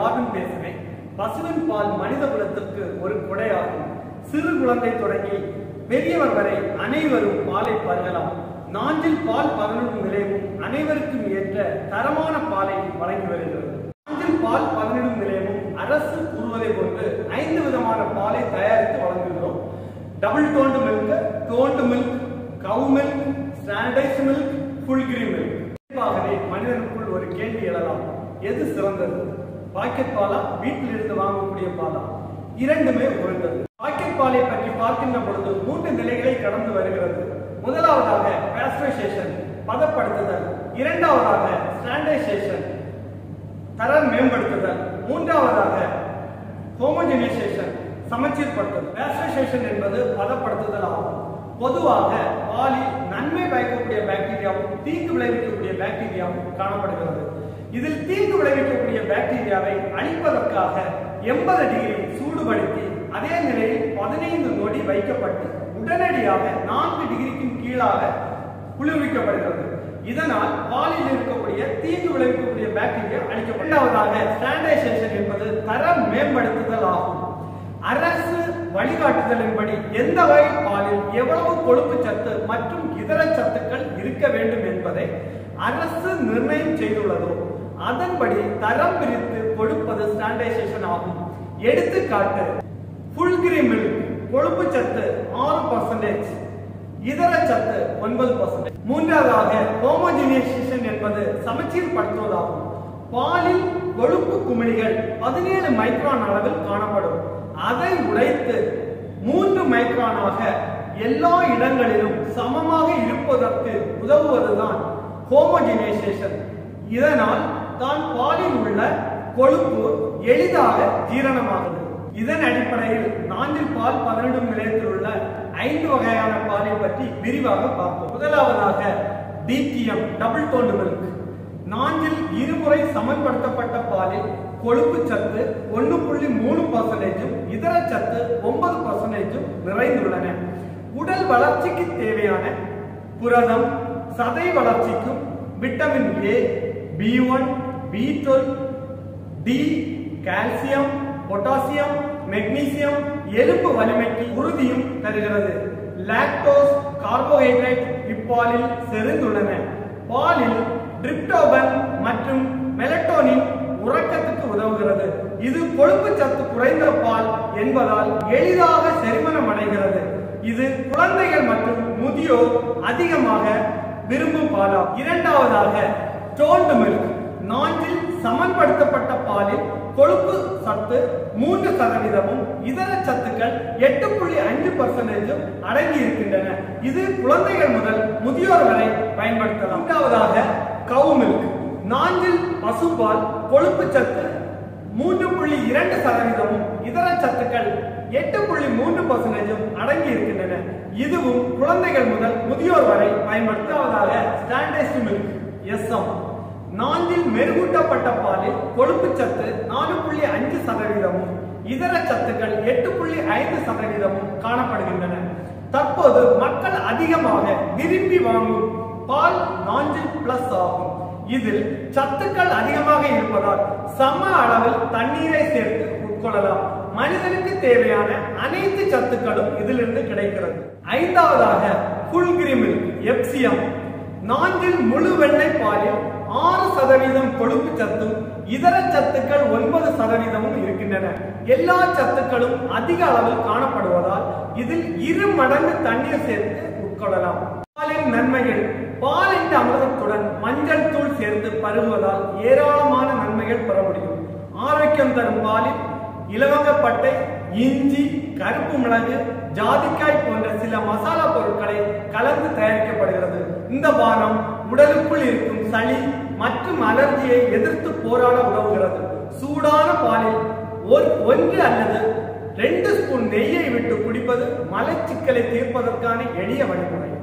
Darwin பேசுகிறேன் பசுவின் பால் மனித குலத்திற்கு ஒரு கொடையாகும் சிறு குழந்தை தொடங்கி பெரியவர் வரை அனைவரும் பாலை பருகலாம் நாஞ்சில் பால் பதனிடும் நிலையமும் அனைவருக்கும் ஏற்ற தரமான பாலை வழங்கி வருகிறது நாஞ்சில் பால் பதனிடும் நிலையமும் அரசு கூறுவதை கொண்டு ஐந்து விதமான பாலை தயாரித்து வழங்குகிறோம் double toned milk toned milk cow milk standardise milk full cream milk குறிப்பாகவே மனிதனுக்குள் ஒரு கேள்வி எழலாம் எது சிறந்தது பாக்கெட் பாலா வீட்டில் இருந்து வாங்கக்கூடிய பாலா இரண்டுமே உயர்ந்தது பாக்கெட் பாலை பற்றி பார்க்கின்ற பொழுது மூன்று நிலைகளை கடந்து வருகிறது முதலாவதாக பேஸ்டரைசேஷன் பதப்படுத்துதல் இரண்டாவதாக ஸ்டாண்டர்டைசேஷன் தரம் மேம்படுத்துதல் மூன்றாவதாக ஹோமோஜெனைசேஷன் சமச்சீர்படுத்துதல் பேஸ்டரைசேஷன் என்பது பதப்படுத்துதல் ஆகும் பொதுவாக பாலில் நன்மை பயக்கக்கூடிய பாக்டீரியாவும் தீங்கு விளைவிக்கக்கூடிய பாக்டீரியாவும் காணப்படுகிறது இதில் தீங்கு விளைவிக்கக்கூடிய பாக்டீரியாவை அழிப்பதற்காக எண்பது டிகிரி சூடுபடுத்தி அதே நிலையில் பதினைந்து நொடி வைக்கப்பட்டு உடனடியாக நான்கு டிகிரிக்கும் கீழாக குளிர்விக்கப்படுகிறது இதனால் பாலில் இருக்கக்கூடிய தீங்கு விளைவிக்கக்கூடிய பாக்டீரியா அழிக்கப்படும் இரண்டாவதாக ஸ்டாண்டர்டைசேஷன் என்பது தரம் மேம்படுத்துதல் ஆகும் அரசு வழிகாட்டுதலின்படி எந்த வகை பாலில் எவ்வளவு கொழுப்பு சத்து மற்றும் இதர சத்துக்கள் இருக்க வேண்டும் என்பதை அரசு நிர்ணயம் செய்துள்ளதோ அதன்படி தரம் பிரித்து கொடுப்பது ஸ்டாண்டர்டைசேஷன் ஆகும் எடுத்துக்காட்டு ஃபுல் கிரீம் மில்க் கொழுப்பு சத்து ஆறு பர்சன்டேஜ் இதர சத்து ஒன்பது பர்சன்டேஜ் மூன்றாவதாக ஹோமோஜினைசேஷன் என்பது சமச்சீர் படுத்துவதாகும் பாலில் கொழுப்பு குமிழிகள் பதினேழு மைக்ரான் அளவில் காணப்படும் அதை உடைத்து மூன்று மைக்ரானாக எல்லா இடங்களிலும் சமமாக இருப்பதற்கு உதவுவதுதான் ஹோமோஜினைசேஷன் இதனால் தான் பாலில் உள்ள கொழுப்பு எளிதாக ஜீரணமாகுது இதன் அடிப்படையில் நாஞ்சில் பால் பதனிடும் நிலையத்தில் உள்ள ஐந்து வகையான பாலை பற்றி விரிவாக பார்ப்போம் முதலாவதாக டிடிஎம் டபுள் டோன்டு மில்க் நாஞ்சில் இருமுறை சமன்படுத்தப்பட்ட பாலில் கொழுப்பு சத்து ஒன்று புள்ளி மூணு பர்சன்டேஜும் இதர சத்து ஒன்பது பர்சன்டேஜும் நிறைந்துள்ளன உடல் வளர்ச்சிக்கு தேவையான புரதம் சதை வளர்ச்சிக்கும் vitamin A B one B twelve D calcium potassium magnesium எலும்பு வலிமைக்கு உறுதியும் தருகிறது லாக்டோஸ் கார்போஹைட்ரேட் இப்பாலில் செறிந்துள்ளன பாலில் டிரிப்டோபன் மற்றும் மெலட்டோனின் உறக்கத்துக்கு உதவுகிறது இது கொழுப்பு சத்து குறைந்த பால் என்பதால் எளிதாக செரிமனம் அடைகிறது இது குழந்தைகள் மற்றும் முதியோர் அதிகமாக விரும்பும் பாலாகும் இரண்டாவதாக டோல்டு மில்க் நான்கில் சமன்படுத்தப்பட்ட பாலில் கொழுப்பு சத்து மூன்று சதவீதமும் இதர சத்துக்கள் எட்டு புள்ளி அஞ்சு பர்சன்டேஜும் அடங்கி இருக்கின்றன இது குழந்தைகள் முதல் முதியோர் வரை பயன்படுத்தலாம் இரண்டாவதாக கவு மில்க் நான்கில் பசுப்பால் கொழுப்பு சத்து மூன்று புள்ளி இரண்டு சதவீதமும் இதர சத்துக்கள் எட்டு புள்ளி மூன்று பர்சன்டேஜும் அடங்கி இருக்கின்றன இதுவும் குழந்தைகள் முதல் முதியோர் வரை பயன்படுத்தாவதாக ஸ்டாண்டர்டைஸ்டு மில்க் எஸ்எம் நான்கில் மெருகூட்டப்பட்ட பாலில் கொழுப்பு சத்து நாலு புள்ளி அஞ்சு சதவீதமும் இதர சத்துக்கள் எட்டு புள்ளி ஐந்து சதவீதமும் காணப்படுகின்றன தற்போது மக்கள் அதிகமாக விரும்பி வாங்கும் பால் நான்கில் பிளஸ் ஆகும் இதில் சத்துக்கள் அதிகமாக இருப்பதால் சம அளவில் தண்ணீரை சேர்த்து உட்கொள்ளலாம் மனிதனுக்கு தேவையான அனைத்து சத்துக்களும் இதிலிருந்து கிடைக்கிறது ஐந்தாவதாக ஃபுல் கிரீமில் எப்சியம் நான்கில் முழு வெண்ணெய் பாலில் ஆறு சதவீதம் கொழுப்பு சத்தும் இதர சத்துக்கள் ஒன்பது சதவீதமும் இருக்கின்றன எல்லா சத்துக்களும் அதிக அளவில் காணப்படுவதால் இதில் இரு மடங்கு தண்ணீர் சேர்த்து உட்கொள்ளலாம் பாலின் நன்மைகள் பால் என்ற அமிர்தத்துடன் மஞ்சள் தூள் சேர்த்து பருகுவதால் ஏராளமான நன்மைகள் பெற முடியும் ஆரோக்கியம் தரும் பாலில் இலவங்கப்பட்டை இஞ்சி கருப்பு மிளகு ஜாதிக்காய் போன்ற சில மசாலா பொருட்களை கலந்து தயாரிக்கப்படுகிறது இந்த பானம் உடலுக்குள் இருக்கும் சளி மற்றும் அலர்ஜியை எதிர்த்து போராட உதவுகிறது சூடான பாலில் ஒரு- ஒன்று அல்லது ரெண்டு ஸ்பூன் நெய்யை விட்டு குடிப்பது மலச்சிக்கலை தீர்ப்பதற்கான எளிய வழிமுறை